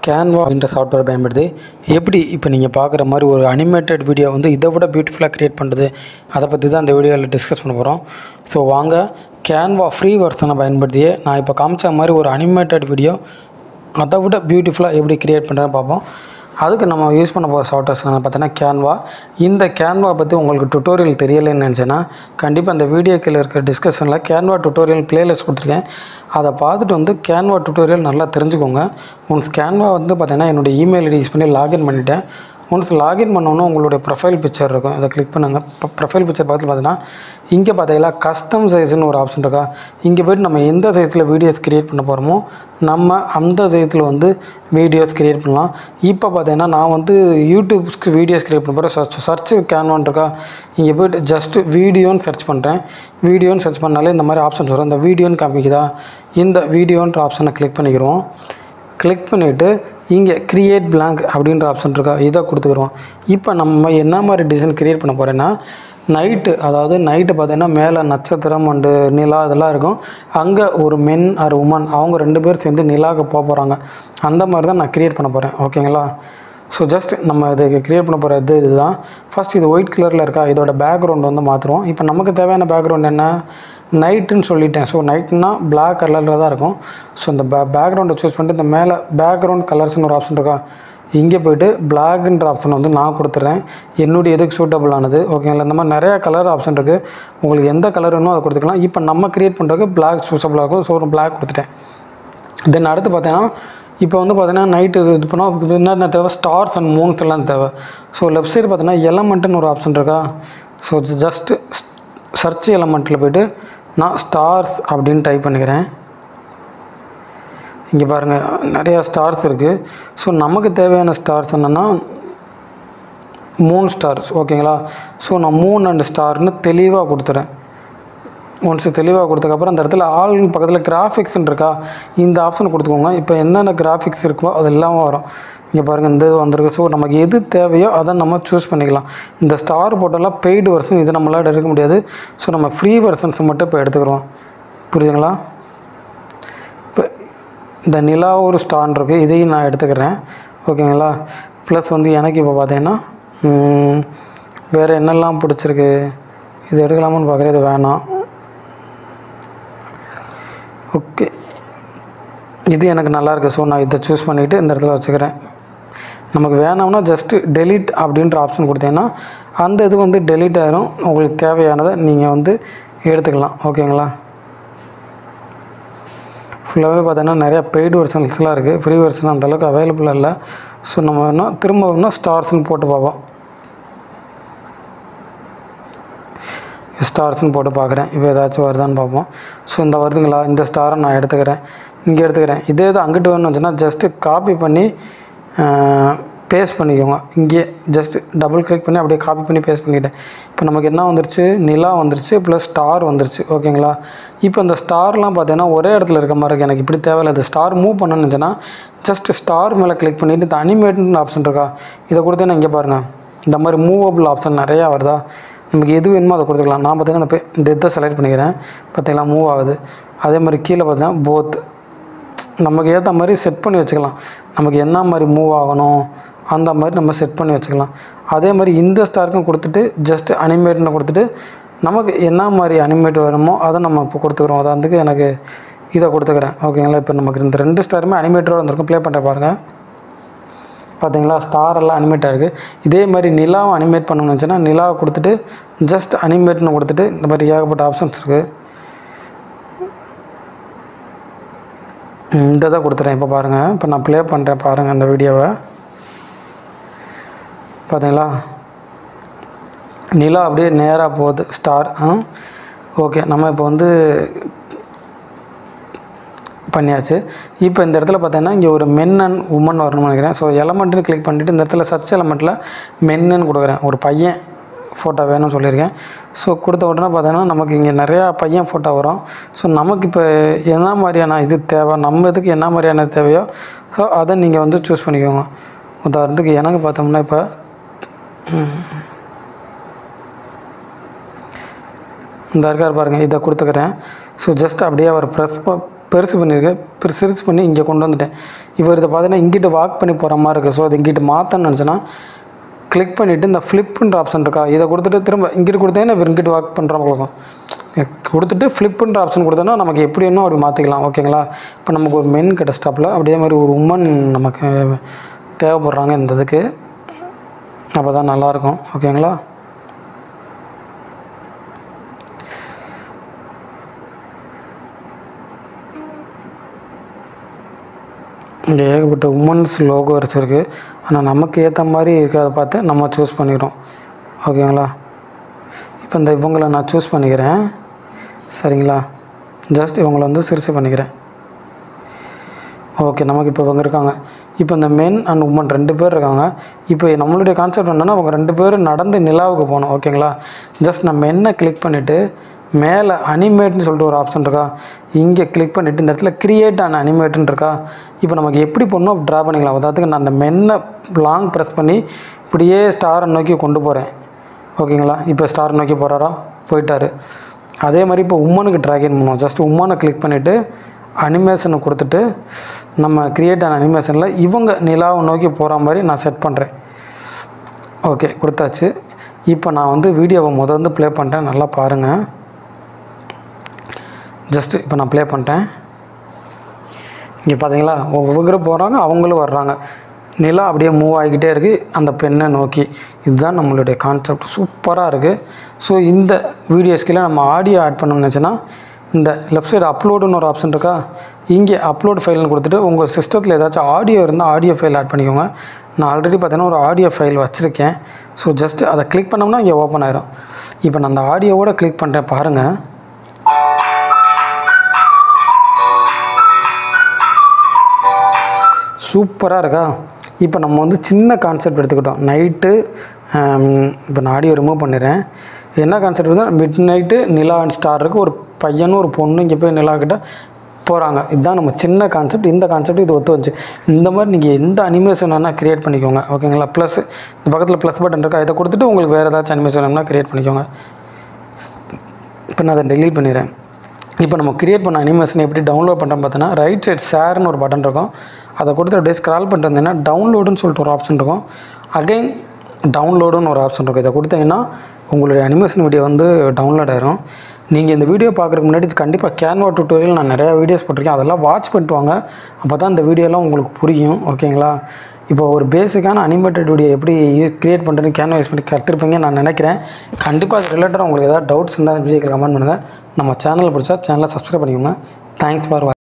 Canva அப்படின்ற software பயன்படுத்தி எப்படி இப்போ நீங்கள் பார்க்குற மாதிரி ஒரு அனிமேட்டட் வீடியோ வந்து இதை விட பியூட்டிஃபுல்லாக க்ரியேட் பண்ணுறது அதை பற்றி தான் இந்த வீடியோவில் டிஸ்கஸ் பண்ண போகிறோம் ஸோ வாங்க கேன்வா ஃப்ரீ வெர்ஷனை பயன்படுத்தியே நான் இப்போ காமிச்ச மாதிரி ஒரு அனிமேட்டட் வீடியோ அதை விட பியூட்டிஃபுல்லாக எப்படி க்ரியேட் பண்ணுறேன்னு பார்ப்போம் அதுக்கு நம்ம யூஸ் பண்ண போகிற சாஃப்ட்வேர்ஸ் பார்த்தீங்கன்னா கேன்வா இந்த கேன்வா பற்றி உங்களுக்கு டுட்டோரியல் தெரியலைன்னு நினச்சேன்னா கண்டிப்பாக இந்த வீடியோ கீழே இருக்கிற டிஸ்கஷனில் கேன்வா டுட்டோரியல் பிளேலிஸ்ட் கொடுத்துருக்கேன் அதை பார்த்துட்டு வந்து கேன்வா டுட்டோரியல் நல்லா தெரிஞ்சுக்கோங்க ஒன்ஸ் கேன்வா வந்து பார்த்தீங்கன்னா என்னுடைய இமெயில் ஐடி யூஸ் பண்ணி லாகின் பண்ணிட்டேன் ஒன்ஸ் லாகின் பண்ணோன்னா உங்களுடைய ப்ரொஃபைல் பிக்சர் இருக்கும் அதை கிளிக் பண்ணுங்கள் இப்போ ப்ரொஃபைல் பிக்சர் பார்த்து பார்த்தீங்கன்னா இங்கே பார்த்தீங்களா கஸ்டம் சைஸ்னு ஒரு ஆப்ஷன் இருக்கா இங்கே போய்ட்டு நம்ம எந்த சைஸில் வீடியோஸ் க்ரியேட் பண்ண போகிறோமோ நம்ம அந்த சைஸில் வந்து வீடியோஸ் க்ரியேட் பண்ணலாம் இப்போ பார்த்தீங்கன்னா நான் வந்து யூடியூப்ஸ்க்கு வீடியோஸ் க்ரியேட் பண்ண போகிறேன் சர்ச் சர்ச் கேன்வான் இருக்கா இங்கே போய்ட்டு ஜஸ்ட் வீடியோன்னு சர்ச் பண்ணுறேன் வீடியோன்னு சர்ச் பண்ணாலே இந்த மாதிரி ஆப்ஷன்ஸ் வரும் இந்த வீடியோன்னு காமிக்குதா இந்த வீடியோன்ற ஆப்ஷனை கிளிக் பண்ணிக்கிறோம் கிளிக் பண்ணிவிட்டு இங்கே க்ரியேட் blank அப்படின்ற ஆப்ஷன் இருக்கா இதை கொடுத்துக்குறோம் இப்போ நம்ம என்ன மாதிரி டிசைன் க்ரியேட் பண்ண போகிறேன்னா நைட்டு அதாவது நைட்டு பார்த்தீங்கன்னா மேலே நட்சத்திரம் அண்டு நிலா இதெல்லாம் இருக்கும் அங்கே ஒரு மென் ஆர் உமன் அவங்க ரெண்டு பேர் சேர்ந்து நிலாவுக்கு போக போகிறாங்க அந்த மாதிரி தான் நான் க்ரியேட் பண்ண போகிறேன் ஓகேங்களா ஸோ ஜஸ்ட் நம்ம இதுக்கு க்ரியேட் பண்ண போகிற இது இதுதான் ஃபஸ்ட் இது ஒயிட் கலரில் இருக்கா இதோட பேக்ரவுண்ட் வந்து மாற்றுறோம் இப்போ நமக்கு தேவையான பேக்ரவுண்ட் என்ன நைட்டுன்னு சொல்லிட்டேன் ஸோ நைட்னா பிளாக் கலரில் தான் இருக்கும் ஸோ இந்த பே பேக்ரவுண்டை சூஸ் பண்ணிட்டு இந்த மேலே பேக்ரவுண்ட் கலர்ஸ்னு ஒரு ஆப்ஷன் இருக்கா இங்கே போயிட்டு பிளாக்ன்ற ஆப்ஷன் வந்து நான் கொடுத்துட்றேன் என்னுடைய இதுக்கு சூட்டபிளானது ஓகேங்களா இந்த மாதிரி நிறையா கலர் ஆப்ஷன் இருக்குது உங்களுக்கு எந்த கலர் வேணுமோ அதை கொடுத்துக்கலாம் இப்போ நம்ம க்ரியேட் பண்ணுறதுக்கு பிளாக் சூஸபிளாக இருக்கும் ஸோ ஒரு பிளாக் கொடுத்துட்டேன் தென் அடுத்து பார்த்தீங்கன்னா இப்போ வந்து பார்த்தீங்கன்னா நைட்டு இது பண்ணால் என்னென்ன தேவை ஸ்டார்ஸ் அண்ட் மூன்ஸ் எல்லாம் தேவை ஸோ லெஃப்ட் சைடு பார்த்தீங்கன்னா எலமெண்ட்டுன்னு ஒரு ஆப்ஷன் இருக்கா ஸோ ஜஸ்ட்டு சர்ச் எலமெண்ட்டில் போய்ட்டு நான் ஸ்டார்ஸ் அப்படின்னு டைப் பண்ணிக்கிறேன் இங்கே பாருங்கள் நிறையா ஸ்டார்ஸ் இருக்குது ஸோ நமக்கு தேவையான ஸ்டார்ஸ் என்னென்னா மூணு ஸ்டார்ஸ் ஓகேங்களா ஸோ நான் மூணு அண்ட் ஸ்டார்னு தெளிவாக கொடுத்துறேன் ஒன்ஸ் தெளிவாக கொடுத்ததுக்கப்புறம் அந்த இடத்துல ஆல் பக்கத்தில் கிராஃபிக்ஸ்ன்னு இருக்கா இந்த ஆப்ஷன் கொடுத்துக்கோங்க இப்போ என்னென்ன கிராஃபிக்ஸ் இருக்கோ அது எல்லாமே வரும் இங்கே பாருங்கள் இந்த இது வந்திருக்கு ஸோ நமக்கு எது தேவையோ அதை நம்ம சூஸ் பண்ணிக்கலாம் இந்த ஸ்டார் போட்டெல்லாம் பெய்டு வெர்ஷன் இது நம்மளால் எடுக்க முடியாது ஸோ நம்ம ஃப்ரீ வெர்ஷன்ஸ் மட்டும் இப்போ எடுத்துக்கிறோம் புரியுதுங்களா இப்போ இந்த நிலா ஒரு ஸ்டான் இருக்குது இதையும் நான் எடுத்துக்கிறேன் ஓகேங்களா ப்ளஸ் வந்து எனக்கு இப்போ பார்த்தீங்கன்னா ம், வேறு என்னெல்லாம் பிடிச்சிருக்கு இது எடுக்கலாமான்னு பார்க்குறேன் இது வேணாம் ஓகே இது எனக்கு நல்லா இருக்கு ஸோ நான் இதை சூஸ் பண்ணிவிட்டு இந்த இடத்துல வச்சுக்கிறேன் நமக்கு வேணாம்னா ஜஸ்ட்டு delete அப்படின்ற ஆப்ஷன் கொடுத்தீங்கன்னா அந்த இது வந்து delete ஆயிரும் உங்களுக்கு தேவையானதை நீங்கள் வந்து எடுத்துக்கலாம் ஓகேங்களா ஃபுல்லாகவே பார்த்தீங்கன்னா நிறையா பெய்டு வெர்ஷன்ஸ்லாம் இருக்குது ஃப்ரீ வெர்ஷன் அந்தளவுக்கு அவைலபிளாக இல்லை ஸோ நம்ம வேணால் திரும்ப வேணால் ஸ்டார்ஸ்னு போட்டு பார்ப்போம் ஸ்டார்ஸ்னு போட்டு பார்க்குறேன் இப்போ ஏதாச்சும் வருதான்னு பார்ப்போம் ஸோ இந்த வருதுங்களா இந்த ஸ்டாரை நான் எடுத்துக்கிறேன் இங்கே எடுத்துக்கிறேன் இதே இது அங்கிட்டு வேணும்னு வச்சுன்னா ஜஸ்ட்டு காப்பி பண்ணி பேஸ்ட் பண்ணிக்கோங்க இங்கே ஜஸ்ட் டபுள் கிளிக் பண்ணி அப்படியே காப்பி பண்ணி பேஸ்ட் பண்ணிக்கிட்டேன் இப்போ நமக்கு என்ன வந்துருச்சு நிலா வந்துருச்சு ப்ளஸ் ஸ்டார் வந்துருச்சு ஓகேங்களா இப்போ இந்த ஸ்டார்லாம் பார்த்தீங்கன்னா ஒரே இடத்துல இருக்க மாதிரி இருக்குது எனக்கு இப்படி தேவையில்லை இது ஸ்டார் மூவ் பண்ணணும்னு இருந்துச்சுன்னா ஜஸ்ட் ஸ்டார் மேலே கிளிக் பண்ணிவிட்டு இந்த அனிமேட்னு ஆப்ஷன் இருக்கா இதை கொடுத்தேன்னா இங்கே பாருங்கள் இந்த மாதிரி மூவபிள் ஆப்ஷன் நிறையா வருதா நமக்கு எது வேணுமோ அதை கொடுத்துக்கலாம் நான் பார்த்தீங்கன்னா இந்த பே- இந்த இதை செலக்ட் பண்ணிக்கிறேன் பார்த்தீங்களா மூவ் ஆகுது அதே மாதிரி கீழே பார்த்தீங்கன்னா போத் நமக்கு ஏற்ற மாதிரி செட் பண்ணி வச்சுக்கலாம் நமக்கு என்ன மாதிரி மூவ் ஆகணும் அந்த மாதிரி நம்ம செட் பண்ணி வச்சுக்கலாம் அதே மாதிரி இந்த ஸ்டாருக்கும் கொடுத்துட்டு ஜஸ்ட் அனிமேட்னு கொடுத்துட்டு நமக்கு என்ன மாதிரி அனிமேட் வேணுமோ அதை நம்ம இப்போ கொடுத்துக்குறோம் உதாரணத்துக்கு எனக்கு இதை கொடுத்துக்கிறேன் ஓகேங்களா இப்போ நமக்கு இந்த ரெண்டு ஸ்டாருமே அனிமேட்டரோட வந்திருக்கும் ப்ளே பண்ணுற பாருங்கள் பார்த்தீங்களா ஸ்டார் எல்லாம் அனிமேட் ஆகிருக்கு இதே மாதிரி நிலாவை அனிமேட் பண்ணணும்னு நினச்சேன்னா நிலாவை கொடுத்துட்டு ஜஸ்ட் அனிமேட்னு கொடுத்துட்டு இந்த மாதிரி ஏகப்பட்ட ஆப்ஷன்ஸ் இருக்குது இந்த இதை கொடுத்துறேன் இப்போ பாருங்கள் இப்போ நான் ப்ளே பண்ணுறேன் பாருங்கள் அந்த வீடியோவை பார்த்தீங்களா நிலா அப்படியே நேராக போகுது ஸ்டார் ஓகே நம்ம இப்போ வந்து பண்ணியாச்சு இப்போ இந்த இடத்துல பார்த்தீங்கன்னா இங்கே ஒரு மென் அண்ட் உமன் வரணும்னு நினைக்கிறேன் ஸோ எலமெண்ட்னு கிளிக் பண்ணிவிட்டு இந்த இடத்துல சர்ச் எலமெண்ட்டில் மென்னுன்னு கொடுக்குறேன் ஒரு பையன் ஃபோட்டோ வேணும்னு சொல்லியிருக்கேன் ஸோ கொடுத்த உடனே பார்த்தீங்கன்னா நமக்கு இங்கே நிறையா பையன் ஃபோட்டோ வரும் ஸோ நமக்கு இப்போ என்ன மாதிரியான இது தேவை நம்ம இதுக்கு என்ன மாதிரியான தேவையோ ஸோ அதை நீங்கள் வந்து சூஸ் பண்ணிக்கோங்க உதாரணத்துக்கு எனக்கு பார்த்தோம்னா இப்போ இந்த இருக்கார் பாருங்கள் இதை கொடுத்துக்கிறேன் ஸோ ஜஸ்ட் அப்படியே அவர் ப்ரெஸ் பெருசு பண்ணியிருக்கேன் பெரு சிறுசு பண்ணி இங்கே கொண்டு வந்துட்டேன் இப்போ இதை பார்த்தீங்கன்னா இங்கிட்டு வாக் பண்ணி போகிற மாதிரி இருக்குது ஸோ அது இங்கிட்டு மாற்றணும்னு நினச்சேன்னா கிளிக் பண்ணிவிட்டு இந்த ஃப்ளிப்புன்ற ஆப்ஷன் இருக்கா இதை கொடுத்துட்டு திரும்ப இங்கிட்டு கொடுத்தேன்னா இங்கிட்டு வாக் பண்ணுற மாதிரி இருக்கும் கொடுத்துட்டு ஃப்ளிப்புன்ற ஆப்ஷன் கொடுத்தோன்னா நமக்கு எப்படி வேணுமோ அப்படி மாற்றிக்கலாம் ஓகேங்களா இப்போ நமக்கு ஒரு மென் கிடஸ்டாப்பில் அப்படியே மாதிரி ஒரு உமன் நமக்கு தேவைப்படுறாங்க இந்த இதுக்கு அப்போ தான் நல்லாயிருக்கும் ஓகேங்களா இங்கே ஏகப்பட்ட உமன்ஸ் லோகோ வச்சுருக்கு ஆனால் நமக்கு ஏற்ற மாதிரி இருக்கிறத பார்த்து நம்ம சூஸ் பண்ணிக்கிறோம் ஓகேங்களா இப்போ இந்த இவங்களை நான் சூஸ் பண்ணிக்கிறேன் சரிங்களா ஜஸ்ட் இவங்களை வந்து சிறுசு பண்ணிக்கிறேன் ஓகே நமக்கு இப்போ இவங்க இருக்காங்க இப்போ இந்த மென் அண்ட் உமன் ரெண்டு பேர் இருக்காங்க இப்போ நம்மளுடைய கான்செப்ட் என்னென்னா அவங்க ரெண்டு பேரும் நடந்து நிலாவுக்கு போகணும் ஓகேங்களா ஜஸ்ட் நான் மென்னை கிளிக் பண்ணிவிட்டு மேலே அனிமேட்னு சொல்லிட்டு ஒரு ஆப்ஷன் இருக்கா இங்கே கிளிக் பண்ணிவிட்டு இந்த இடத்துல கிரியேட் அண்ட் அனிமேட்னு இருக்கா இப்போ நமக்கு எப்படி பண்ணணும் ட்ரா பண்ணிக்கலாம் உதாரணத்துக்கு நான் அந்த மென்னை லாங் ப்ரெஸ் பண்ணி இப்படியே ஸ்டாரை நோக்கி கொண்டு போகிறேன் ஓகேங்களா இப்போ ஸ்டார் நோக்கி போகிறாரா போயிட்டாரு அதே மாதிரி இப்போ உம்மனுக்கு ட்ராகின் பண்ணுவோம் ஜஸ்ட் உம்மனை கிளிக் பண்ணிவிட்டு அனிமேஷனை கொடுத்துட்டு நம்ம கிரியேட் ஆன அனிமேஷனில் இவங்க நிலாவை நோக்கி போகிற மாதிரி நான் செட் பண்ணுறேன் ஓகே கொடுத்தாச்சு இப்போ நான் வந்து வீடியோவை முத வந்து ப்ளே பண்ணுறேன் நல்லா பாருங்கள் ஜஸ்ட்டு இப்போ நான் ப்ளே பண்ணிட்டேன் இங்கே பார்த்தீங்களா ஒவ்வொரு போகிறாங்க அவங்களும் வர்றாங்க நிலா அப்படியே மூவ் ஆகிக்கிட்டே இருக்குது அந்த பெண்ணை நோக்கி இதுதான் நம்மளுடைய கான்செப்ட் சூப்பராக இருக்குது ஸோ இந்த வீடியோஸ்க்கெಲ್ಲ நம்ம ஆடியோ ஆட் பண்ணணும்னு நினச்சோன்னா இந்த லெஃப்ட் சைடு அப்லோடுன்னு ஒரு ஆப்ஷன் இருக்கா இங்கே அப்லோட் ஃபைல்னு கொடுத்துட்டு உங்கள் சிஸ்டத்தில் ஏதாச்சும் ஆடியோ இருந்தால் ஆடியோ ஃபைல் ஆட் பண்ணிக்கோங்க நான் ஆல்ரெடி பார்த்தீங்கன்னா ஒரு ஆடியோ ஃபைல் வச்சுருக்கேன் ஸோ ஜஸ்ட் அதை கிளிக் பண்ணோம்னா இங்கே ஓப்பன் ஆயிரும் இப்போ நான் அந்த ஆடியோவோட கிளிக் பண்ணுறேன் பாருங்கள் சூப்பராக இருக்கா இப்போ நம்ம வந்து சின்ன கான்செப்ட் எடுத்துக்கிட்டோம் நைட்டு இப்போ நான் ஆடியோ ரிமூவ் பண்ணிடுறேன் என்ன கான்செப்ட் வந்து மிட் நைட்டு நிலா அண்ட் ஸ்டார் இருக்குது ஒரு பையனும் ஒரு பொண்ணு இங்கே போய் நிலா கிட்ட போகிறாங்க இதுதான் நம்ம சின்ன கான்செப்ட் இந்த கான்செப்ட் இது ஒத்து வந்துச்சு இந்த மாதிரி நீங்கள் எந்த அனிமேஷன் வேணால் க்ரியேட் பண்ணிக்கோங்க ஓகேங்களா ப்ளஸ் இந்த பக்கத்தில் ப்ளஸ் பட்டன் இருக்கா இதை கொடுத்துட்டு உங்களுக்கு வேறு ஏதாச்சும் அனிமேஷன் வேணும்னா க்ரியேட் பண்ணிக்கோங்க இப்போ நான் அதை டெலீட் பண்ணிடுறேன் இப்போ நம்ம கிரியேட் பண்ண அனிமேஷன் எப்படி டவுன்லோட் பண்ணுறோம் பார்த்தோன்னா ரைட் சைட் ஷேர்னு ஒரு பட்டன் இருக்கும் அதை கொடுத்து அப்படியே ஸ்க்ரால் பண்ணிட்டு வந்தீங்கன்னா டவுன்லோடுன்னு சொல்லிட்டு ஒரு ஆப்ஷன் இருக்கும் அகைன் டவுன்லோடுன்னு ஒரு ஆப்ஷன் இருக்கும் இதை கொடுத்தீங்கன்னா உங்களுடைய அனிமேஷன் வீடியோ வந்து டவுன்லோட் ஆயிரும் நீங்கள் இந்த வீடியோ பார்க்குறதுக்கு முன்னாடி கண்டிப்பாக கேன்வா டுட்டோரியல் நான் நிறையா வீடியோஸ் போட்டிருக்கேன் அதெல்லாம் வாட்ச் பண்ணிட்டு வாங்க அப்போ தான் இந்த வீடியோலாம் உங்களுக்கு புரியும் ஓகேங்களா இப்போ ஒரு பேசிக்கான அனிமேட்டட் வீடியோ எப்படி க்ரியேட் பண்ணுறதுன்னு கேன்வா யூஸ் பண்ணி கற்றுருப்பீங்க நான் நினைக்கிறேன் கண்டிப்பாக அது ரிலேட்டடாக உங்களுக்கு ஏதாவது டவுட்ஸ் இருந்தால் வீடியோக்கு கமெண்ட் பண்ணுங்கள் நம்ம சேனலை பிடிச்சா சேனலை சப்ஸ்கிரைப் பண்ணிக்கோங்க தேங்க்ஸ் ஃபார்